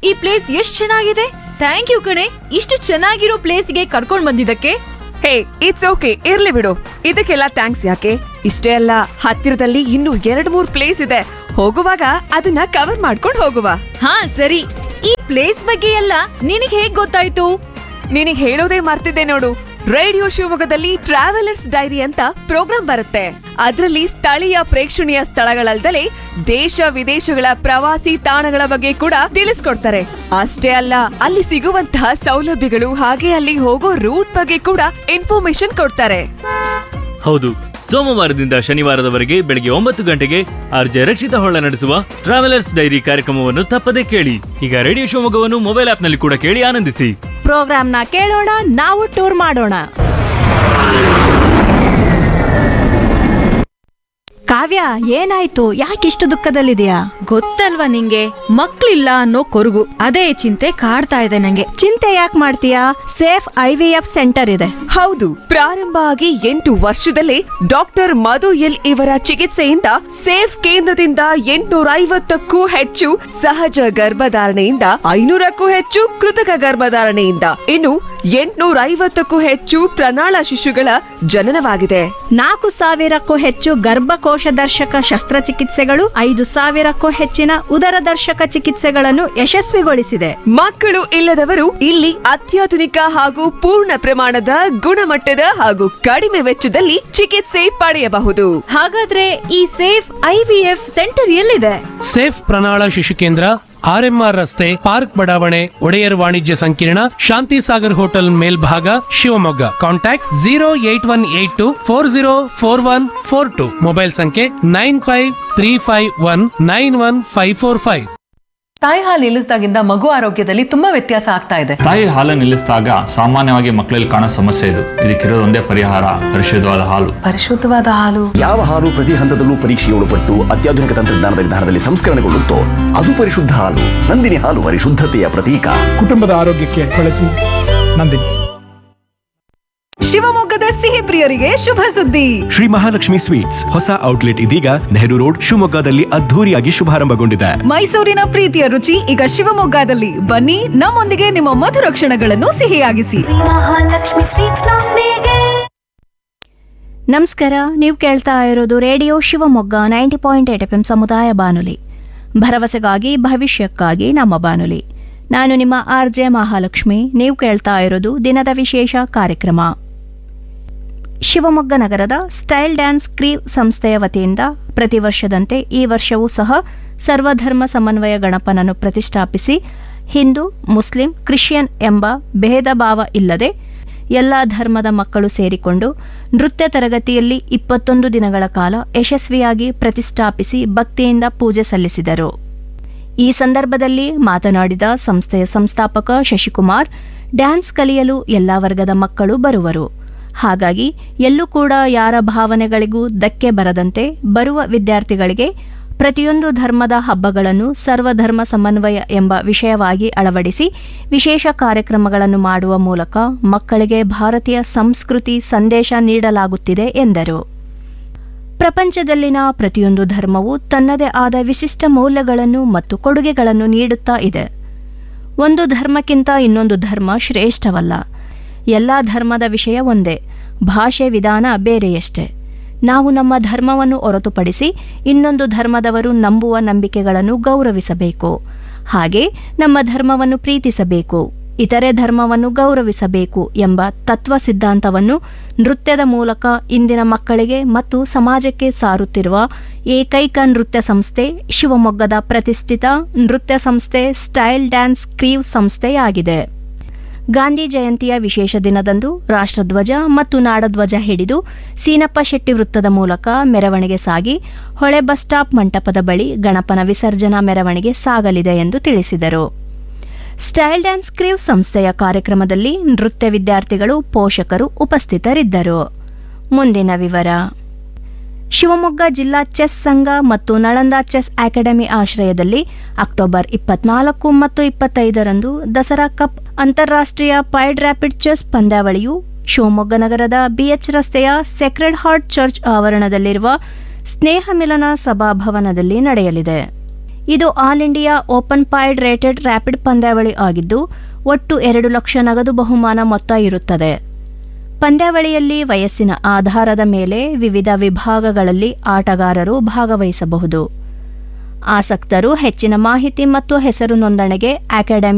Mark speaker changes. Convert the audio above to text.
Speaker 1: ಈ ಪ್ಲೇಸ್ ಎಷ್ಟ್ ಚೆನ್ನಾಗಿದೆ ಥ್ಯಾಂಕ್ ಯು ಕಣೆ ಇಷ್ಟು ಚೆನ್ನಾಗಿರೋ ಪ್ಲೇಸ್ಗೆ ಕರ್ಕೊಂಡ್ ಬಂದಿದ್ದಕ್ಕೆ
Speaker 2: ಹೇ ಇಟ್ಸ್ ಓಕೆ ಇರ್ಲಿ ಬಿಡು ಇದಕ್ಕೆಲ್ಲ ಥ್ಯಾಂಕ್ಸ್ ಯಾಕೆ ಇಷ್ಟೇ ಅಲ್ಲ ಹತ್ತಿರದಲ್ಲಿ ಇನ್ನೂ ಎರಡ್ ಮೂರ್ ಪ್ಲೇಸ್ ಇದೆ ಹೋಗುವಾಗ ಅದನ್ನ ಕವರ್ ಮಾಡ್ಕೊಂಡು ಹೋಗುವ
Speaker 1: ಹಾ ಸರಿ ಈ ಪ್ಲೇಸ್ ಬಗ್ಗೆ ಎಲ್ಲ ನಿನಗ್ ಹೇಗ್ ಗೊತ್ತಾಯ್ತು
Speaker 2: ನಿನಗ್ ಹೇಳೋದೇ ಮರ್ತಿದ್ದೆ ನೋಡು ರೇಡಿಯೋ ಶಿವಮೊಗ್ಗದಲ್ಲಿ ಟ್ರಾವೆಲರ್ಸ್ ಡೈರಿ ಅಂತ ಪ್ರೋಗ್ರಾಂ ಬರುತ್ತೆ ಅದರಲ್ಲಿ ಸ್ಥಳೀಯ ಪ್ರೇಕ್ಷಣೀಯ ಸ್ಥಳಗಳಲ್ದಲೆ ದೇಶ ವಿದೇಶಗಳ ಪ್ರವಾಸಿ ತಾಣಗಳ ಬಗ್ಗೆ ಕೂಡ ತಿಳಿಸ್ಕೊಡ್ತಾರೆ ಅಷ್ಟೇ ಅಲ್ಲ ಅಲ್ಲಿ ಸಿಗುವಂತಹ ಸೌಲಭ್ಯಗಳು ಹಾಗೆ ಅಲ್ಲಿ ಹೋಗೋ ರೂಟ್ ಬಗ್ಗೆ ಕೂಡ ಇನ್ಫಾರ್ಮೇಶನ್ ಕೊಡ್ತಾರೆ
Speaker 3: ಹೌದು ಸೋಮವಾರದಿಂದ ಶನಿವಾರದವರೆಗೆ ಬೆಳಗ್ಗೆ ಒಂಬತ್ತು ಗಂಟೆಗೆ ಆರ್ಜೆ ರಕ್ಷಿತ ಹೊಳ್ಳ ನಡೆಸುವ ಟ್ರಾವೆಲರ್ಸ್ ಡೈರಿ ಕಾರ್ಯಕ್ರಮವನ್ನು ತಪ್ಪದೇ ಕೇಳಿ ಈಗ ರೇಡಿಯೋ ಶಿವಮೊಗ್ಗವನ್ನು ಮೊಬೈಲ್ ಆಪ್ನಲ್ಲಿ ಕೂಡ ಕೇಳಿ ಆನಂದಿಸಿ
Speaker 4: ಪ್ರೋಗ್ರಾಮ್ನ ಕೇಳೋಣ ನಾವು ಟೂರ್ ಮಾಡೋಣ ಕಾವ್ಯ ಏನಾಯ್ತು ಯಾಕಿಷ್ಟು ದುಃಖದಲ್ಲಿದೆಯಾ
Speaker 1: ಗೊತ್ತಲ್ವಾ ನಿಂಗೆ ಮಕ್ಳಿಲ್ಲ ಅನ್ನೋ ಕೊರಗು ಅದೇ ಚಿಂತೆ ಕಾಡ್ತಾ ಇದೆ ನಂಗೆ
Speaker 4: ಚಿಂತೆ ಯಾಕೆ ಮಾಡ್ತೀಯಾ safe I V F centre ಇದೆ
Speaker 2: ಹೌದು ಪ್ರಾರಂಭ ಆಗಿ ಎಂಟು ವರ್ಷದಲ್ಲೇ ಡಾಕ್ಟರ್ ಮಧು ಎಲ್ ಇವರ ಚಿಕಿತ್ಸೆಯಿಂದ ಸೇಫ್ ಕೇಂದ್ರದಿಂದ ಎಂಟುನೂರ ಐವತ್ತಕ್ಕೂ ಹೆಚ್ಚು ಸಹಜ ಗರ್ಭಧಾರಣೆಯಿಂದ ಐನೂರಕ್ಕೂ ಹೆಚ್ಚು ಕೃತಕ ಗರ್ಭಧಾರಣೆಯಿಂದ ಇನ್ನು ಎಂಟುನೂರ ಐವತ್ತಕ್ಕೂ ಹೆಚ್ಚು ಪ್ರಣಾಳ ಶಿಶುಗಳ ಜನನವಾಗಿದೆ
Speaker 4: ನಾಲ್ಕು ಸಾವಿರಕ್ಕೂ ಹೆಚ್ಚು ಗರ್ಭಕೋಶ ದರ್ಶಕ ಶಸ್ತ್ರಚಿಕಿತ್ಸೆಗಳು ಐದು ಸಾವಿರಕ್ಕೂ ಹೆಚ್ಚಿನ ಉದರ ದರ್ಶಕ ಚಿಕಿತ್ಸೆಗಳನ್ನು ಯಶಸ್ವಿಗೊಳಿಸಿದೆ
Speaker 2: ಮಕ್ಕಳು ಇಲ್ಲದವರು ಇಲ್ಲಿ ಅತ್ಯಾಧುನಿಕ ಹಾಗೂ ಪೂರ್ಣ ಪ್ರಮಾಣದ ಗುಣಮಟ್ಟದ ಹಾಗೂ ಕಡಿಮೆ ವೆಚ್ಚದಲ್ಲಿ ಚಿಕಿತ್ಸೆ ಪಡೆಯಬಹುದು
Speaker 1: ಹಾಗಾದ್ರೆ ಈ safe I V F centre ಎಲ್ಲಿದೆ
Speaker 5: ಸೇಫ್ ಪ್ರಣಾಳ ಶಿಶು ಕೇಂದ್ರ ಆರ್ಎಂಆರ್ ರಸ್ತೆ ಪಾರ್ಕ್ ಬಡಾವಣೆ ಒಡೆಯರ್ ವಾಣಿಜ್ಯ ಸಂಕೀರ್ಣ ಶಾಂತಿ ಸಾಗರ್ ಹೋಟೆಲ್ ಮೇಲ್ಭಾಗ Shivamogga contact zero eight one eight two four zero four one four two mobile ಸಂಖ್ಯೆ nine five three five one nine one five four five
Speaker 6: ತಾಯಿ ಹಾಲು ನಿಲ್ಲಿಸಿದಾಗಿಂದ ಮಗು ಆರೋಗ್ಯದಲ್ಲಿ ತುಂಬಾ ವ್ಯತ್ಯಾಸ ಆಗ್ತಾ ಇದೆ
Speaker 7: ತಾಯಿ ಹಾಲು ನಿಲ್ಲಿಸಿದಾಗ ಸಾಮಾನ್ಯವಾಗಿ ಮಕ್ಕಳಲ್ಲಿ ಕಾಣೋ ಸಮಸ್ಯೆ ಇದು ಇದಕ್ಕಿರೋದೊಂದೇ ಪರಿಹಾರ ಪರಿಶುದ್ಧವಾದ ಹಾಲು
Speaker 6: ಪರಿಶುದ್ಧವಾದ ಹಾಲು
Speaker 8: ಯಾವ ಹಾಲು ಪ್ರತಿ ಹಂತದಲ್ಲೂ ಪರೀಕ್ಷೆಗೆ ಒಳಪಟ್ಟು ಅತ್ಯಾಧುನಿಕ ತಂತ್ರಜ್ಞಾನದ ವಿಧಾನದಲ್ಲಿ ಸಂಸ್ಕರಣೆಗೊಳ್ಳುತ್ತೋ ಅದು ಪರಿಶುದ್ಧ ಹಾಲು ನಂದಿನಿ ಹಾಲು ಪರಿಶುದ್ಧತೆಯ ಪ್ರತೀಕ
Speaker 9: ಕುಟುಂಬದ ಆರೋಗ್ಯಕ್ಕೆ ಬಳಸಿ ನಂದಿನಿ
Speaker 10: ಶಿವಮೊಗ್ಗದ ಸಿಹಿ ಪ್ರಿಯರಿಗೆ ಶುಭ ಸುದ್ದಿ
Speaker 11: ಶ್ರೀ ಮಹಾಲಕ್ಷ್ಮಿ ಸ್ವೀಟ್ಸ್ ಹೊಸ ಔಟ್ಲೆಟ್ ಇದೀಗ ನೆಹರು ರೋಡ್ ಶಿವಮೊಗ್ಗದಲ್ಲಿ ಅದ್ಧೂರಿಯಾಗಿ ಶುಭಾರಂಭಗೊಂಡಿದೆ
Speaker 10: ಮೈಸೂರಿನ ಪ್ರೀತಿಯ ರುಚಿ ಈಗ ಶಿವಮೊಗ್ಗದಲ್ಲಿ ಬನ್ನಿ ನಮ್ಮೊಂದಿಗೆ ನಿಮ್ಮ ಮಧುರ ಕ್ಷಣಗಳನ್ನು ಸಿಹಿಯಾಗಿಸಿ
Speaker 4: ನಮಸ್ಕಾರ ನೀವು ಕೇಳ್ತಾ ಇರೋದು radio Shivamogga ninety point eight F M ಸಮುದಾಯ ಬಾನುಲಿ ಭರವಸೆಗಾಗಿ ಭವಿಷ್ಯಕ್ಕಾಗಿ ನಮ್ಮ ಬಾನುಲಿ ನಾನು ನಿಮ್ಮ ಆರ್ ಜೆ ಮಹಾಲಕ್ಷ್ಮಿ ನೀವು ಕೇಳ್ತಾ ಇರೋದು ದಿನದ ವಿಶೇಷ ಕಾರ್ಯಕ್ರಮ ಶಿವಮೊಗ್ಗ ನಗರದ ಸ್ಟೈಲ್ ಡ್ಯಾನ್ಸ್ ಕ್ರೀವ್ ಸಂಸ್ಥೆಯ ವತಿಯಿಂದ ಪ್ರತಿ ವರ್ಷದಂತೆ ಈ ವರ್ಷವೂ ಸಹ ಸರ್ವಧರ್ಮ ಸಮನ್ವಯ ಗಣಪನನ್ನು ಪ್ರತಿಷ್ಠಾಪಿಸಿ ಹಿಂದೂ ಮುಸ್ಲಿಂ ಕ್ರಿಶ್ಚಿಯನ್ ಎಂಬ ಭೇದ ಭಾವ ಇಲ್ಲದೆ ಎಲ್ಲ ಧರ್ಮದ ಮಕ್ಕಳು ಸೇರಿಕೊಂಡು ನೃತ್ಯ ತರಗತಿಯಲ್ಲಿ ಇಪ್ಪತ್ತೊಂದು ದಿನಗಳ ಕಾಲ ಯಶಸ್ವಿಯಾಗಿ ಪ್ರತಿಷ್ಠಾಪಿಸಿ ಭಕ್ತಿಯಿಂದ ಪೂಜೆ ಸಲ್ಲಿಸಿದರು ಈ ಸಂದರ್ಭದಲ್ಲಿ ಮಾತನಾಡಿದ ಸಂಸ್ಥೆಯ ಸಂಸ್ಥಾಪಕ ಶಶಿಕುಮಾರ್ ಡ್ಯಾನ್ಸ್ ಕಲಿಯಲು ಎಲ್ಲ ವರ್ಗದ ಮಕ್ಕಳು ಬರುವರು ಹಾಗಾಗಿ ಎಲ್ಲೂ ಕೂಡ ಯಾರ ಭಾವನೆಗಳಿಗೂ ಧಕ್ಕೆ ಬರದಂತೆ ಬರುವ ವಿದ್ಯಾರ್ಥಿಗಳಿಗೆ ಪ್ರತಿಯೊಂದು ಧರ್ಮದ ಹಬ್ಬಗಳನ್ನು ಸರ್ವಧರ್ಮ ಸಮನ್ವಯ ಎಂಬ ವಿಷಯವಾಗಿ ಅಳವಡಿಸಿ ವಿಶೇಷ ಕಾರ್ಯಕ್ರಮಗಳನ್ನು ಮಾಡುವ ಮೂಲಕ ಮಕ್ಕಳಿಗೆ ಭಾರತೀಯ ಸಂಸ್ಕೃತಿ ಸಂದೇಶ ನೀಡಲಾಗುತ್ತಿದೆ ಎಂದರು ಪ್ರಪಂಚದಲ್ಲಿನ ಪ್ರತಿಯೊಂದು ಧರ್ಮವು ತನ್ನದೇ ಆದ ವಿಶಿಷ್ಟ ಮೌಲ್ಯಗಳನ್ನು ಮತ್ತು ಕೊಡುಗೆಗಳನ್ನು ನೀಡುತ್ತಾ ಇದೆ ಒಂದು ಧರ್ಮಕ್ಕಿಂತ ಇನ್ನೊಂದು ಧರ್ಮ ಶ್ರೇಷ್ಠವಲ್ಲ ಎಲ್ಲ ಧರ್ಮದ ವಿಷಯ ಒಂದೇ ಭಾಷೆ ವಿಧಾನ ಬೇರೆಯಷ್ಟೇ ನಾವು ನಮ್ಮ ಧರ್ಮವನ್ನು ಹೊರತುಪಡಿಸಿ ಇನ್ನೊಂದು ಧರ್ಮದವರು ನಂಬುವ ನಂಬಿಕೆಗಳನ್ನು ಗೌರವಿಸಬೇಕು ಹಾಗೆ ನಮ್ಮ ಧರ್ಮವನ್ನು ಪ್ರೀತಿಸಬೇಕು ಇತರೆ ಧರ್ಮವನ್ನು ಗೌರವಿಸಬೇಕು ಎಂಬ ತತ್ವ ಸಿದ್ಧಾಂತವನ್ನು ನೃತ್ಯದ ಮೂಲಕ ಇಂದಿನ ಮಕ್ಕಳಿಗೆ ಮತ್ತು ಸಮಾಜಕ್ಕೆ ಸಾರುತ್ತಿರುವ ಏಕೈಕ ನೃತ್ಯ ಸಂಸ್ಥೆ ಶಿವಮೊಗ್ಗದ ಪ್ರತಿಷ್ಠಿತ ನೃತ್ಯ ಸಂಸ್ಥೆ ಸ್ಟೈಲ್ ಡ್ಯಾನ್ಸ್ ಕ್ರೀವ್ ಸಂಸ್ಥೆಯಾಗಿದೆ ಗಾಂಧಿ ಜಯಂತಿಯ ವಿಶೇಷ ದಿನದಂದು ರಾಷ್ಟ್ರಧ್ವಜ ಮತ್ತು ನಾಡಧ್ವಜ ಹಿಡಿದು ಸೀನಪ್ಪ ಶೆಟ್ಟಿ ವೃತ್ತದ ಮೂಲಕ ಮೆರವಣಿಗೆ ಸಾಗಿ ಹೊಳೆ ಬಸ್ ಸ್ಟಾಪ್ ಮಂಟಪದ ಬಳಿ ಗಣಪನ ವಿಸರ್ಜನಾ ಮೆರವಣಿಗೆ ಸಾಗಲಿದೆ ಎಂದು ತಿಳಿಸಿದರು ಸ್ಟೈಲ್ ಡ್ಯಾನ್ಸ್ ಕ್ರೀವ್ ಸಂಸ್ಥೆಯ ಕಾರ್ಯಕ್ರಮದಲ್ಲಿ ನೃತ್ಯ ವಿದ್ಯಾರ್ಥಿಗಳು ಪೋಷಕರು ಉಪಸ್ಥಿತರಿದ್ದರು ಮುಂದಿನ ವಿವರ ಶಿವಮೊಗ್ಗ ಜಿಲ್ಲಾ ಚೆಸ್ ಸಂಘ ಮತ್ತು ನಳಂದ ಚೆಸ್ ಅಕಾಡೆಮಿ ಆಶ್ರಯದಲ್ಲಿ ಅಕ್ಟೋಬರ್ ಇಪ್ಪತ್ನಾಲ್ಕು ಮತ್ತು ಇಪ್ಪತ್ತೈದರಂದು ದಸರಾ ಕಪ್ ಅಂತಾರಾಷ್ಟ್ರೀಯ ಪೈಡ್ ರ್ಯಾಪಿಡ್ ಚೆಸ್ ಪಂದ್ಯಾವಳಿಯು ಶಿವಮೊಗ್ಗ ನಗರದ ಬಿಎಚ್ ರಸ್ತೆಯ ಸೆಕ್ರೆಡ್ ಹಾರ್ಟ್ ಚರ್ಚ್ ಆವರಣದಲ್ಲಿರುವ ಸ್ನೇಹ ಮಿಲನ ಸಭಾಭವನದಲ್ಲಿ ನಡೆಯಲಿದೆ ಇದು all India open FIDE rated rapid ಪಂದ್ಯಾವಳಿ ಆಗಿದ್ದು ಒಟ್ಟು ಎರಡು ಲಕ್ಷ ನಗದು ಬಹುಮಾನ ಮೊತ್ತ ಇರುತ್ತದೆ ಪಂದ್ಯಾವಳಿಯಲ್ಲಿ ವಯಸ್ಸಿನ ಆಧಾರದ ಮೇಲೆ ವಿವಿಧ ವಿಭಾಗಗಳಲ್ಲಿ ಆಟಗಾರರು ಭಾಗವಹಿಸಬಹುದು ಆಸಕ್ತರು ಹೆಚ್ಚಿನ ಮಾಹಿತಿ ಮತ್ತು ಹೆಸರು ನೋಂದಣಿಗೆ ಅಕಾಡೆಮಿ